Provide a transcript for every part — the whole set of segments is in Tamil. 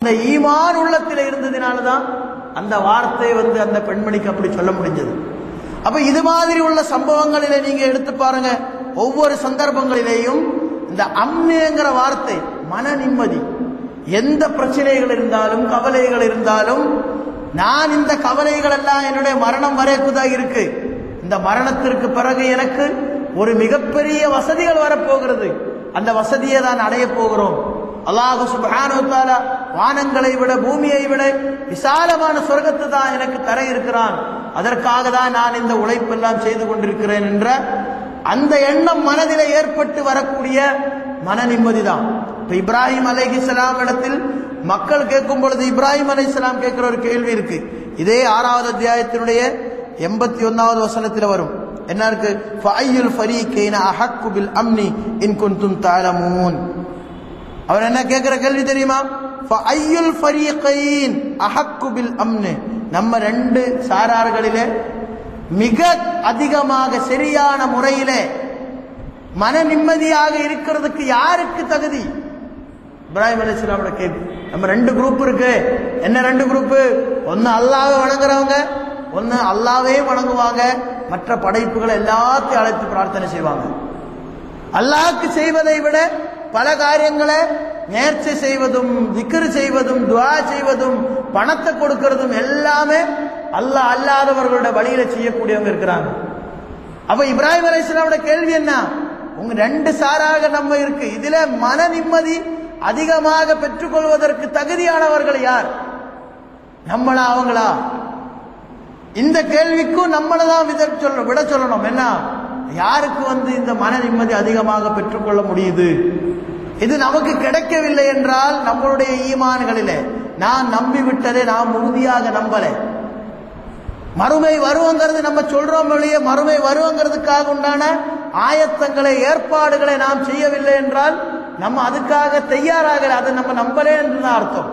இந்த ஈமான் உள்ளத்தில் இருந்ததினாலதான் அந்த வார்த்தை வந்து அந்த பெண்மணிக்கு அப்படி சொல்ல முடிஞ்சது அப்ப இது மாதிரி உள்ள சம்பவங்களில நீங்க எடுத்து பாருங்க ஒவ்வொரு சந்தர்ப்பங்களிலேயும் இந்த அம்னேங்கிற வார்த்தை மன நிம்மதி எந்த பிரச்சனைகள் இருந்தாலும் கவலைகள் இருந்தாலும் நான் இந்த கவலைகள் எல்லாம் என்னுடைய மரணம் வரைக்குதான் இருக்கு இந்த மரணத்திற்கு பிறகு எனக்கு ஒரு மிகப்பெரிய வசதிகள் வரப்போகிறது அந்த வசதியை தான் அடைய போகிறோம் அல்லாஹு சுப்ஹானஹு வ தஆலா வானங்களை விட பூமியை விட விசாலமான சொர்க்கத்தை தான் எனக்கு தர இருக்கிறான் அதற்காக தான் நான் இந்த உழைப்பெல்லாம் செய்து கொண்டிருக்கிறேன் என்ற அந்த எண்ணம் மனதிலே ஏற்பட்டு வரக்கூடிய மன நிம்மதி தான் இப்ப இப்ராஹிம் அலைஹிஸ்ஸலாம் இடத்தில் மக்கள் கேட்கும் பொழுது இப்ராஹிம் அலைஹிஸ்ஸலாம் கேட்கிற ஒரு கேள்வி இருக்கு இதே ஆறாவது அத்தியாயத்தினுடைய எண்பத்தி ஒன்னாவது வசனத்தில் வரும் என்ன இருக்கு ஃபஅய்யுல் ஃபரீகைன அஹக்கு பில் அம்னி இன் குன்தும் தஅலமூன் அவர் என்ன கேட்கிற கேள்வி தெரியுமா ஃபஅய்யுல் ஃபரீகைன் அஹக்கு பில் அம்னு நம்ம ரெண்டு சாரார்களிலே மிக அதிகமாக சரியான முறையிலே மன நிம்மதியாக இருக்கிறதுக்கு யாருக்கு தகுதி இப்ராஹிம் அலிஸ்லாமோட கேள்வி நம்ம ரெண்டு குரூப் இருக்கு என்ன ரெண்டு குரூப் ஒன்னு அல்லாஹ்வை வணங்குறவங்க ஒன்னு அல்லாவே வணங்குவாங்க மற்ற படைப்புகளை எல்லாத்தையும் அழைத்து பிரார்த்தனை செய்வாங்க அல்லாஹ்க்கு செய்வதை விட பல காரியங்களை நேர்ச்சை செய்வதும் திக்ரு செய்வதும் துவா செய்வதும் பணத்தை கொடுக்கறதும் எல்லாமே அல்லாஹ் அல்லாதவர்களோட வழியில செய்யக்கூடியவங்க இருக்கிறாங்க அப்ப இப்ராஹிம் அலைஹிஸ்ஸலாமோட கேள்வி என்ன உங்க ரெண்டு சாராக நம்ம இருக்கு இதுல மன நிம்மதி அதிகமாக பெற்றுக்கொள்வதற்கு தகுதியானவர்கள் யார் நம்மளா அவங்களா இந்த கேள்விக்கும் நம்மளை தான் வித சொல்ல விட சொல்லணும் என்ன யாருக்கு வந்து இந்த மன நிம்மதி அதிகமாக பெற்றுக்கொள்ள முடியுது இது நமக்கு கிடைக்கவில்லை என்றால் நம்மளுடைய ஈமான்களிலே நான் நம்பி விட்டதை நாம் உறுதியாக நம்பலை மறுமை வருவங்கிறது நம்ம சொல்றோம் வெளியே மறுமை வருவங்கிறதுக்காக உண்டான ஆயத்தங்களை ஏற்பாடுகளை நாம் செய்யவில்லை என்றால் நம்ம அதுக்காக தயாராகல அதை நம்ம நம்பலே என்று தான் அர்த்தம்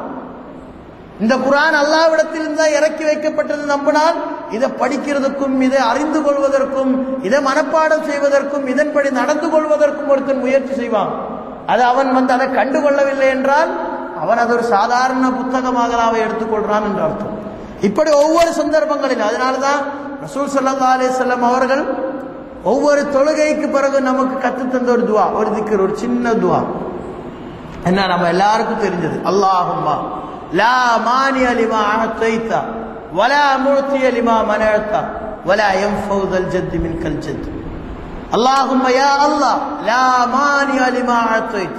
இந்த குரான் அல்லாவிடத்தில் தான் இறக்கி வைக்கப்பட்டது நம்பினால் இதை படிக்கிறதுக்கும் இதை அறிந்து கொள்வதற்கும் இதை மனப்பாடம் செய்வதற்கும் இதன்படி நடந்து கொள்வதற்கும் ஒருத்தன் முயற்சி செய்வான் அது அவன் வந்து அதை கண்டுகொள்ளவில்லை என்றால் அவன் அது ஒரு சாதாரண புத்தகமாக அவை எடுத்துக்கொள்றான் என்று அர்த்தம் இப்படி ஒவ்வொரு சந்தர்ப்பங்களில் அதனாலதான் ரசூல் சல்லா அலிசல்லம் அவர்கள் ஒவ்வொரு தொழுகைக்கு பிறகு நமக்கு கத்து தந்த ஒரு துவா ஒரு திக்கர் ஒரு சின்ன துவா என்ன நம்ம எல்லாருக்கும் தெரிஞ்சது அல்லாஹும்மா லா மானி அலிமா அனத்தைத்தா வலா மூர்த்தி அலிமா மனழ்த்தா வலா எம் ஃபௌதல் ஜத்து மின் கல் ஜத்து அல்லாஹும்ம யா அல்லாஹ் லா மானி அலிமா அனத்தைத்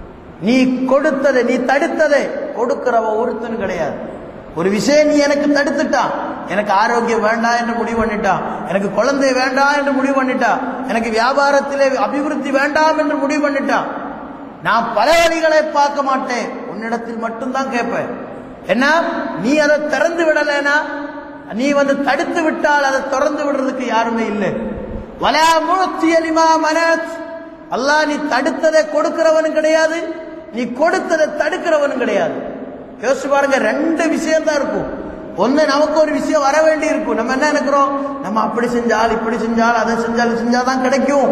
நீ கொடுத்ததை நீ தடுத்ததை கொடுக்கிறவ ஒருத்தன் கிடையாது ஒரு விஷயம் நீ எனக்கு தடுத்துட்டான் எனக்கு ஆரோக்கியம் வேண்டாம் என்று முடிவு பண்ணிட்டான் எனக்கு குழந்தை வேண்டாம் என்று முடிவு பண்ணிட்டான் எனக்கு வியாபாரத்திலே அபிவிருத்தி வேண்டாம் என்று முடிவு பண்ணிட்டான் நான் பல வழிகளை பார்க்க மாட்டேன் உன்னிடத்தில் மட்டும்தான் கேட்பேன் என்ன நீ அதை திறந்து விடலைனா நீ வந்து தடுத்து விட்டால் அதை திறந்து விடுறதுக்கு யாருமே இல்லை வலா முழுத்தியலிமா மனத் அல்லாஹ் நீ தடுத்ததை கொடுக்கிறவனும் கிடையாது நீ கொடுத்ததை தடுக்கிறவனும் கிடையாது யோசிச்சு பாருங்க ரெண்டு விஷயம் தான் இருக்கும் ஒண்ணு நமக்கு ஒரு விஷயம் வர வேண்டி இருக்கும் நம்ம என்ன நினைக்கிறோம் நம்ம அப்படி செஞ்சால் இப்படி செஞ்சால் அதை செஞ்சால் செஞ்சாதான் கிடைக்கும்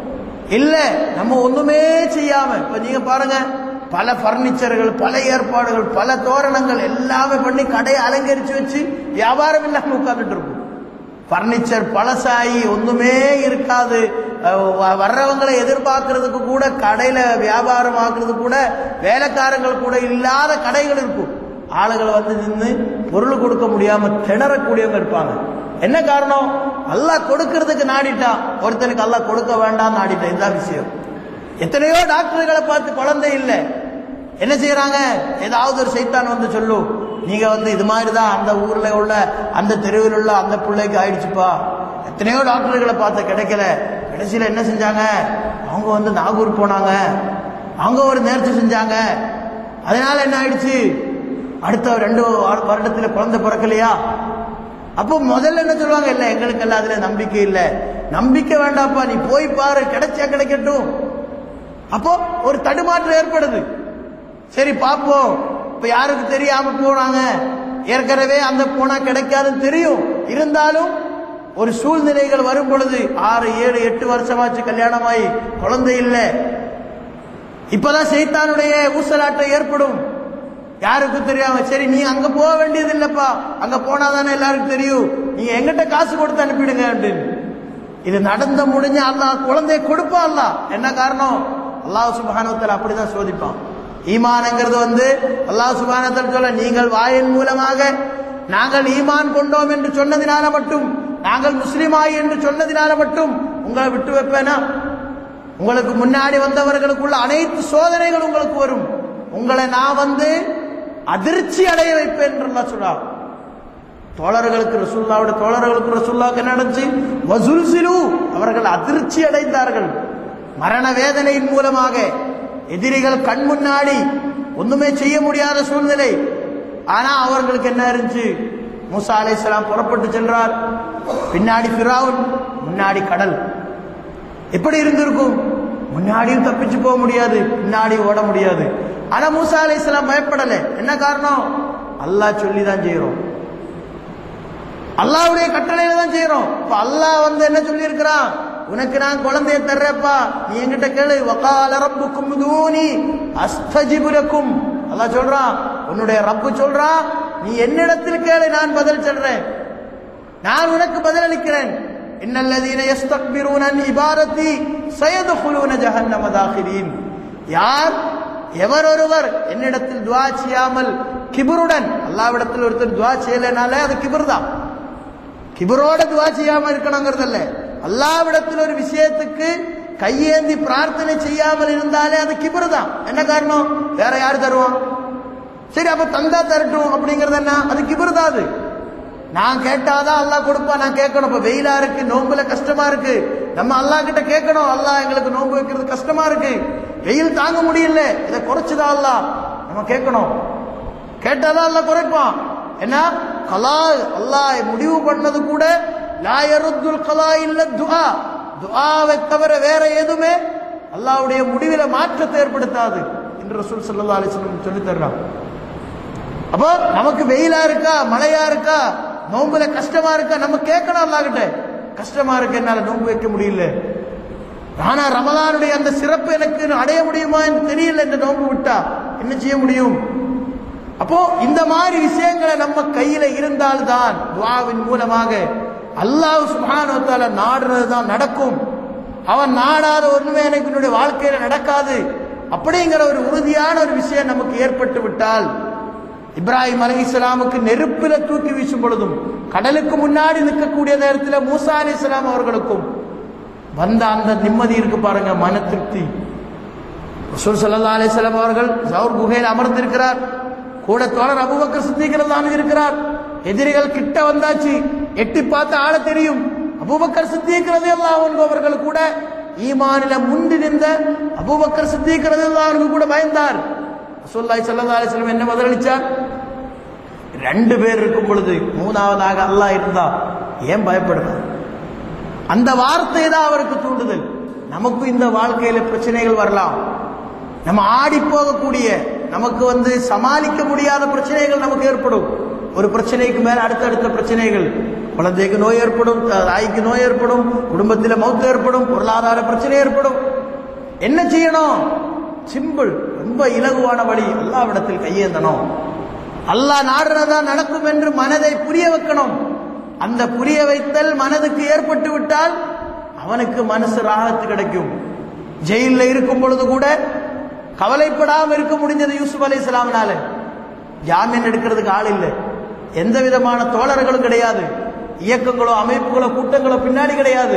இல்ல நம்ம ஒண்ணுமே செய்யாம இப்ப நீங்க பாருங்க பல பர்னிச்சர்கள் பல ஏற்பாடுகள் பல தோரணங்கள் எல்லாமே பண்ணி கடையை அலங்கரிச்சு வச்சு வியாபாரம் இல்லாம உட்கார்ந்துட்டு இருக்கும் பர்னிச்சர் பழசாயி ஒண்ணுமே இருக்காது அஹ் வர்றவங்களை எதிர்பார்க்கறதுக்கு கூட கடையில வியாபாரம் ஆக்குறது கூட வேலைக்காரங்கள் கூட இல்லாத கடைகள் இருக்கும் ஆளுகள் வந்து நின்று பொருள் கொடுக்க முடியாம திணறக்கூடியவங்க இருப்பாங்க என்ன காரணம் அல்லாஹ் கொடுக்கறதுக்கு நாடிட்டான் ஒருத்தனுக்கு அல்லாஹ் கொடுக்க வேண்டாம் நாடிட்டான் இதுதான் விஷயம் எத்தனையோ டாக்டர்களை பார்த்து குழந்தை இல்லை என்ன செய்யறாங்க ஏதாவது ஒரு சைத்தான் வந்து சொல்லும் நீங்க வந்து இது மாதிரி தான் அந்த ஊர்ல உள்ள அந்த தெருவில் உள்ள அந்த பிள்ளைக்கு ஆயிடுச்சுப்பா எத்தனையோ டாக்டர்களை பார்த்து கிடைக்கல கடைசியில என்ன செஞ்சாங்க அவங்க வந்து நாகூர் போனாங்க அவங்க ஒரு நேர்ச்சி செஞ்சாங்க அதனால என்ன ஆயிடுச்சு அடுத்த ரெண்டு வருடத்துல குழந்தை பிறக்கலையா அப்போ முதல்ல என்ன சொல்லுவாங்க இல்ல எங்களுக்கு எல்லாம் அதுல நம்பிக்கை இல்ல நம்பிக்கை வேண்டாப்பா நீ போய் பாரு கிடைச்சா கிடைக்கட்டும் அப்போ ஒரு தடுமாற்றம் ஏற்படுது சரி பாப்போம் இப்ப யாருக்கு தெரியாம போனாங்க ஏற்கனவே அந்த போனா கிடைக்காதுன்னு தெரியும் இருந்தாலும் ஒரு சூழ்நிலைகள் வரும் பொழுது ஆறு ஏழு எட்டு வருஷமாச்சு கல்யாணமாயி குழந்தை இல்லை இப்பதான் சைத்தானுடைய ஊசலாட்டம் ஏற்படும் யாருக்கும் தெரியாம சரி நீ அங்க போக வேண்டியது இல்லப்பா அங்க போனாதானே எல்லாருக்கும் தெரியும் நீங்க எங்கிட்ட காசு கொடுத்து அனுப்பிடுங்க அப்படின்னு இது நடந்த முடிஞ்ச அல்லாஹ் குழந்தைய கொடுப்பா அல்லாஹ் என்ன காரணம் அல்லாஹ் சுபஹானவத்தில் அப்படிதான் சோதிப்பான் ஈமான்ங்கிறது வந்து அல்லாஹ் சுபஹானத்தில் சொல்ல நீங்கள் வாயின் மூலமாக நாங்கள் ஈமான் கொண்டோம் என்று சொன்னதினால மட்டும் நாங்கள் முஸ்லிமாய் என்று சொன்னதினால மட்டும் உங்களை விட்டு வைப்பேனா உங்களுக்கு முன்னாடி வந்தவர்களுக்குள்ள அனைத்து சோதனைகள் உங்களுக்கு வரும் உங்களை நான் வந்து அதிர்ச்சி அடைய வைப்பேன் என்று அல்லாஹ் சொல்றான் தோழர்களுக்கு ரசூல்லாவோட தோழர்களுக்கு ரசூல்லாவுக்கு என்ன நடந்துச்சு வசூல்சிலு அவர்கள் அதிர்ச்சி அடைந்தார்கள் மரண வேதனையின் மூலமாக எதிரிகள் கண் முன்னாடி ஒண்ணுமே செய்ய முடியாத சூழ்நிலை ஆனா அவர்களுக்கு என்ன இருந்துச்சு மூசா அலைஹிஸ்ஸலாம் புறப்பட்டு சென்றார் பின்னாடி ஃபிரௌன் முன்னாடி கடல் எப்படி இருந்திருக்கும் முன்னாடியும் தப்பிச்சு போக முடியாது பின்னாடி ஓட முடியாது ஆனா மூசா அலைஹிஸ்ஸலாம் பயப்படல என்ன காரணம் அல்லாஹ் சொல்லி தான் செய்யறோம் அல்லாஹ்வுடைய கட்டளையில தான் செய்யறோம் இப்ப அல்லாஹ் வந்து என்ன சொல்லி இருக்கிறான் உனக்கு நான் குழந்தைய தர்றப்பா நீ என்கிட்ட கேளு வகால ரப்புக்கும் தூனி அஸ்தஜிபுரக்கும் அல்லாஹ் சொல்றான் உன்னுடைய ரப்பு சொல்றான் நீ என்னிடத்தில் கேளு நான் பதில் சொல்றேன் நான் உனக்கு பதிலளிக்கிறேன் இன்னல்லதீன யஸ்தக்பிரூன அன் இபாரத்தி சயதுகுலூன ஜஹன்னம தாகிரீன் யார் எவர் ஒருவர் என்னிடத்தில் துவா செய்யாமல் கிபருடன் அல்லாவிடத்தில் ஒருத்தர் துவா செய்யலைனாலே அது கிபர் தான் கிபரோட துவா செய்யாம இருக்கணுங்கிறது இல்ல அல்லாவிடத்தில் ஒரு விஷயத்துக்கு கையேந்தி பிரார்த்தனை செய்யாமல் இருந்தாலே அது கிபர் தான் என்ன காரணம் வேற யாரு தருவான் சரி அப்ப தந்தா தரட்டும் அப்படிங்கறது என்ன அது கிபர் தான் அது நான் கேட்டாதான் அல்லாஹ் கொடுப்பான் நான் கேட்கணும் இப்ப வெயிலா இருக்கு நோம்புல கஷ்டமா இருக்கு நம்ம அல்லாஹ் கிட்ட கேட்கணும் அல்லாஹ் எங்களுக்கு நோன்பு வைக்கிறது கஷ்டமா இருக்கு வெயில் தாங்க முடியல இதை குறைச்சுதா அல்லாஹ் நம்ம கேட்கணும் கேட்டாதான் அல்லாஹ் குறைப்பான் என்ன கலா அல்லாஹ் முடிவு பண்ணது கூட லா யருத்துல் கலா இல்ல துஆ துஆவை தவிர வேற எதுவுமே அல்லாஹ்வுடைய முடிவில மாற்றத்தை ஏற்படுத்தாது என்று ரசூல் ஸல்லல்லாஹு அலைஹி வஸல்லம் சொல்லி தர்றான் அப்போ நமக்கு வெயிலா இருக்கா மழையா இருக்கா நோம்புல கஷ்டமா இருக்கா நம்ம கேட்கணும் அல்லாஹ் கிட்ட கஷ்டமா இருக்கு என்னால நோன்பு வைக்க முடியல ஆனா ரமலானுடைய அந்த சிறப்பு எனக்கு அடைய முடியுமா என்று தெரியல இந்த நோன்பு விட்டா என்ன செய்ய முடியும் அப்போ இந்த மாதிரி விஷயங்களை நம்ம கையில இருந்தால்தான் துவாவின் மூலமாக அல்லாஹ் சுப்ஹானஹு வ தஆலா நாடுறது தான் நடக்கும் அவன் நாடாத ஒண்ணுமே எனக்கு என்னுடைய வாழ்க்கையில நடக்காது அப்படிங்கிற ஒரு உறுதியான ஒரு விஷயம் நமக்கு ஏற்பட்டு விட்டால் இப்ராஹிம் அலி இஸ்லாமுக்கு நெருப்பில தூக்கி வீசும் பொழுதும் கடலுக்கு முன்னாடி நிற்கக்கூடிய நேரத்தில் மூசா அலி இஸ்லாம் அவர்களுக்கும் வந்த அந்த நிம்மதி இருக்கு பாருங்க மன திருப்தி ரசூல் ஸல்லல்லாஹு அலைஹி வஸல்லம் அவர்கள் ஜவுர் குகையில் அமர்ந்திருக்கிறார் கூட தோழர் அபூபக்கர் சித்திகர் இருக்கிறார் எதிரிகள் கிட்ட வந்தாச்சு எட்டி பார்த்து ஆள தெரியும் அபூபக்கர் சித்திக்கிறது எல்லாம் அவர்கள் கூட ஈமானில முந்தி நின்ற அபூபக்கர் சித்திக்கிறது எல்லாம் கூட பயந்தார் ரசூலுல்லாஹி ஸல்லல்லாஹு அலைஹி வஸல்லம் என்ன பதிலளிச்சார் ரெண்டு பேர் இருக்கும் பொழுது மூணாவதாக அல்லாஹ் இருந்தா ஏன் பயப்படுறார் அந்த வார்த்தை தான் அவருக்கு தூண்டுதல் நமக்கும் இந்த வாழ்க்கையில பிரச்சனைகள் வரலாம் நம்ம ஆடி போகக்கூடிய நமக்கு வந்து சமாளிக்க முடியாத பிரச்சனைகள் நமக்கு ஏற்படும் ஒரு பிரச்சனைக்கு மேல அடுத்தடுத்த பிரச்சனைகள் குழந்தைக்கு நோய் ஏற்படும் தாய்க்கு நோய் ஏற்படும் குடும்பத்தில் மௌத்து ஏற்படும் பொருளாதார பிரச்சனை ஏற்படும் என்ன செய்யணும் சிம்பிள் ரொம்ப இலகுவான வழி அல்லாவிடத்தில் கையேந்தணும் அல்லாஹ் நாடுறதா நடக்கும் என்று மனதை புரிய வைக்கணும் அந்த புரிய வைத்தல் மனதுக்கு ஏற்பட்டு விட்டால் அவனுக்கு மனசு ராகத்து கிடைக்கும் ஜெயில இருக்கும் பொழுது கூட கவலைப்படாம இருக்க முடிஞ்சது யூசுப் அலி இஸ்லாமினால ஜாமீன் எடுக்கிறதுக்கு ஆள் இல்லை எந்த விதமான தோழர்களும் கிடையாது இயக்கங்களோ அமைப்புகளோ கூட்டங்களோ பின்னாடி கிடையாது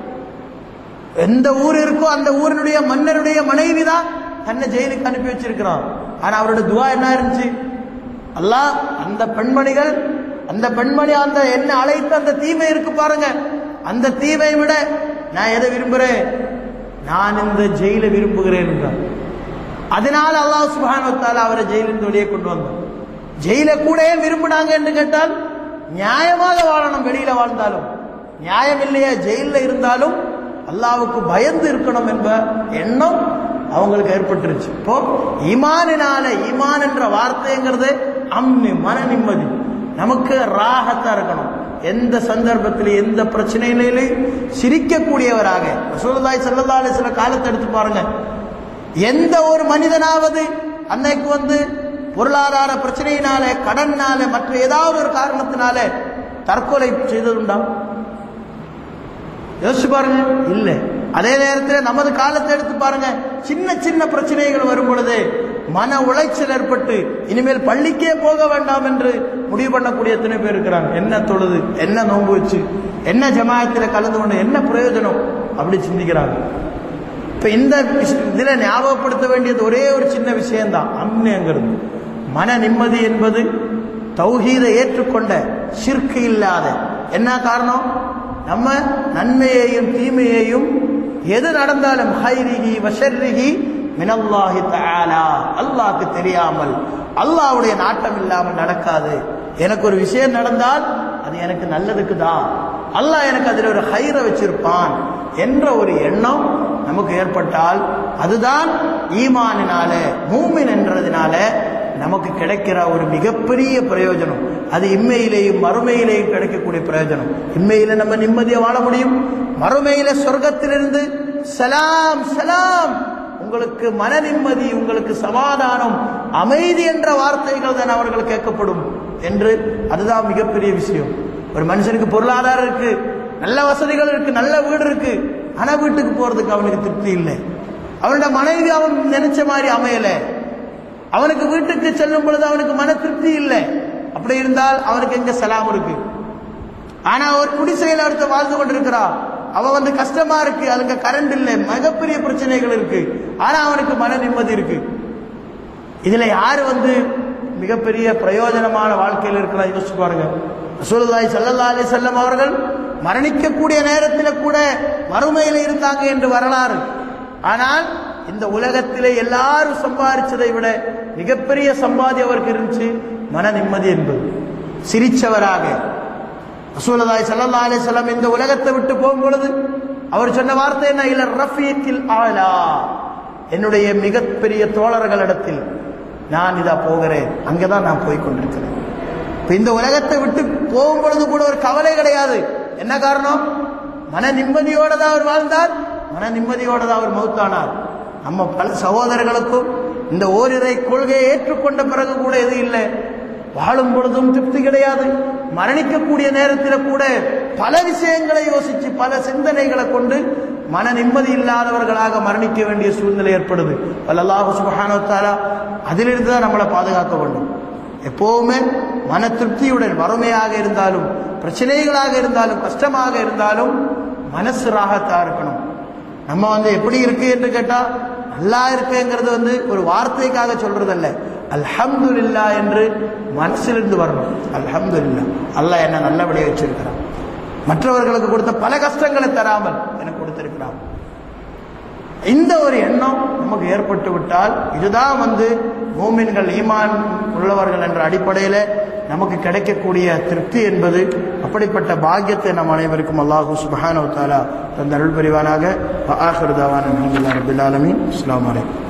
எந்த ஊர் இருக்கோ அந்த ஊரினுடைய மன்னருடைய மனைவி தான் தன்னை ஜெயிலுக்கு அனுப்பி வச்சிருக்கிறான் ஆனா அவரோட துவா என்ன இருந்துச்சு அல்லாஹ் அந்த பெண்மணிகள் அந்த பெண்மணி அந்த என்ன அழைத்த அந்த தீமை இருக்கு பாருங்க அந்த தீமை விட நான் எதை விரும்புறேன் நான் இந்த ஜெயில விரும்புகிறேன் என்றார் அதனால அல்லாஹ் சுபானத்தால் அவரை ஜெயிலிருந்து வெளியே கொண்டு வந்தார் ஜெயில கூட ஏன் விரும்பினாங்க என்று கேட்டால் நியாயமாக வாழணும் வெளியில வாழ்ந்தாலும் நியாயம் இல்லையா ஜெயில இருந்தாலும் அல்லாவுக்கு பயந்து இருக்கணும் என்ப எண்ணம் அவங்களுக்கு ஏற்பட்டுருச்சு இப்போ ஈமானினால ஈமான் என்ற வார்த்தைங்கிறது அம்மி மன நிம்மதி நமக்கு ராகத்தா இருக்கணும் எந்த சந்தர்ப்பத்திலும் எந்த பிரச்சனையிலும் சிரிக்கக்கூடியவராக ரசூலுல்லாஹி ஸல்லல்லாஹு அலைஹி வஸல்லம் காலத்தை எடுத்து பாருங்க எந்த ஒரு மனிதனாவது அன்னைக்கு வந்து பொருளாதார பிரச்சனையினாலே கடன்னால மற்ற ஏதாவது ஒரு காரணத்தினால தற்கொலை செய்ததுண்டா யோசிச்சு பாருங்க இல்ல அதே நேரத்தில் நமது காலத்தை எடுத்து பாருங்க சின்ன சின்ன பிரச்சனைகள் வரும் பொழுது மன உளைச்சல் ஏற்பட்டு இனிமேல் பள்ளிக்கே போக வேண்டாம் என்று முடிவு பண்ணக்கூடிய எத்தனை பேர் இருக்கிறாங்க என்ன தொழுது என்ன நோன்பு வச்சு என்ன ஜமாயத்தில் கலந்து கொண்டு என்ன பிரயோஜனம் அப்படி சிந்திக்கிறாங்க இப்ப இந்த விஷ- இதுல ஞாபகப்படுத்த வேண்டியது ஒரே ஒரு சின்ன விஷயம்தான் அம்னங்கிறது மன நிம்மதி என்பது தௌஹீதை ஏற்றுக்கொண்ட ஷிர்கு இல்லாத என்ன காரணம் நம்ம நன்மையையும் தீமையையும் எது நடந்தாலும் ஹைரிஹி வஷர்ரிஹி மினல்லாஹி தஆலா அல்லாஹ்க்கு தெரியாமல் அல்லாஹ்வுடைய நாட்டம் இல்லாமல் நடக்காது எனக்கு ஒரு விஷயம் நடந்தால் அது எனக்கு நல்லதுக்கு தான் அல்லாஹ் எனக்கு அதில் ஒரு ஹைரை வச்சிருப்பான் என்ற ஒரு எண்ணம் நமக்கு ஏற்பட்டால் அதுதான் ஈமானினால மூமின் என்றதுனால நமக்கு கிடைக்கிற ஒரு மிகப்பெரிய பிரயோஜனம் அது இம்மையிலேயும் மறுமையிலேயும் கிடைக்கக்கூடிய பிரயோஜனம் இம்மையில நம்ம நிம்மதியா வாழ முடியும் மறுமையில சொர்க்கத்திலிருந்து சலாம் சலாம் உங்களுக்கு மன நிம்மதி உங்களுக்கு சமாதானம் அமைதி என்ற வார்த்தைகள் தான் அவர்கள் கேட்கப்படும் என்று அதுதான் மிகப்பெரிய விஷயம் ஒரு மனுஷனுக்கு பொருளாதாரம் இருக்கு நல்ல வசதிகள் இருக்கு நல்ல வீடு இருக்கு ஆனா வீட்டுக்கு போறதுக்கு அவனுக்கு திருப்தி இல்லை அவனுடைய மனைவி அவன் நினைச்ச மாதிரி அமையல அவனுக்கு வீட்டுக்கு செல்லும் பொழுது அவனுக்கு மன திருப்தி இல்லை அப்படி இருந்தால் அவனுக்கு எங்க சலாம் இருக்கு ஆனா ஒரு குடிசையில் ஒருத்த வாழ்ந்து கொண்டிருக்கிறா அவ வந்து கஷ்டமா இருக்கு அதுக்கு கரண்ட் இல்லை மிகப்பெரிய பிரச்சனைகள் இருக்கு ஆனா அவனுக்கு மன நிம்மதி இருக்கு இதுல யாரு வந்து மிகப்பெரிய பிரயோஜனமான வாழ்க்கையில் இருக்கிறா யோசிச்சு பாருங்க ரசூலுல்லாஹி ஸல்லல்லாஹு அலைஹி வஸல்லம் அவர்கள் மரணிக்கக்கூடிய நேரத்தில் கூட மறுமையில் இருந்தாங்க என்று வரலாறு ஆனால் இந்த உலகத்திலே எல்லாரும் சம்பாதிச்சதை விட மிகப்பெரிய சம்பாதி அவருக்கு இருந்துச்சு மன நிம்மதி என்பது சிரிச்சவராக ரசூலுல்லாஹி ஸல்லல்லாஹு அலைஹி வஸல்லம் இந்த உலகத்தை விட்டு போகும் பொழுது அவர் சொன்ன வார்த்தை என்ன இல்ல ரஃபீக்கில் ஆலா என்னுடைய மிகப்பெரிய தோழர்களிடத்தில் நான் இதா போகிறேன் அங்கதான் நான் போய் கொண்டிருக்கிறேன் இப்ப இந்த உலகத்தை விட்டு போகும் பொழுது கூட ஒரு கவலை கிடையாது என்ன காரணம் மன நிம்மதியோட தான் அவர் வாழ்ந்தார் மன நிம்மதியோட தான் அவர் மௌத்தானார் நம்ம பல சகோதரர்களுக்கும் இந்த ஓரிரை கொள்கையை ஏற்றுக்கொண்ட பிறகு கூட எது இல்லை வாழும் பொழுதும் திருப்தி கிடையாது மரணிக்கக்கூடிய நேரத்தில் கூட பல விஷயங்களை யோசிச்சு பல சிந்தனைகளை கொண்டு மன நிம்மதி இல்லாதவர்களாக மரணிக்க வேண்டிய சூழ்நிலை ஏற்படுது அல்லாஹு சுபஹானத்தாலா அதிலிருந்து தான் நம்மளை பாதுகாக்க வேண்டும் எப்பவுமே மன திருப்தியுடன் வறுமையாக இருந்தாலும் பிரச்சனைகளாக இருந்தாலும் கஷ்டமாக இருந்தாலும் மனசு ராகத்தா இருக்கணும் நம்ம வந்து எப்படி இருக்கு என்று கேட்டா நல்லா இருக்கேங்கிறது வந்து ஒரு வார்த்தைக்காக சொல்றதல்ல அல்ஹம்துலில்லா என்று மனசிலிருந்து வரணும் அல்ஹம்துலில்லா அல்லாஹ் என்ன நல்லபடியா வச்சிருக்கிறான் மற்றவர்களுக்கு கொடுத்த பல கஷ்டங்களை தராமல் எனக்கு கொடுத்திருக்கிறான் இந்த ஒரு எண்ணம் நமக்கு ஏற்பட்டு விட்டால் இதுதான் வந்து மூமின்கள் ஈமான் உள்ளவர்கள் என்ற அடிப்படையில் நமக்கு கிடைக்கக்கூடிய திருப்தி என்பது அப்படிப்பட்ட பாக்கியத்தை நம் அனைவருக்கும் அல்லாஹூ சுபஹானோ தாலா தந்த அருள் புரிவானாக ஆஹிருதாவான ரபில் ஆலமீன் அஸ்லாம் வலைக்கம்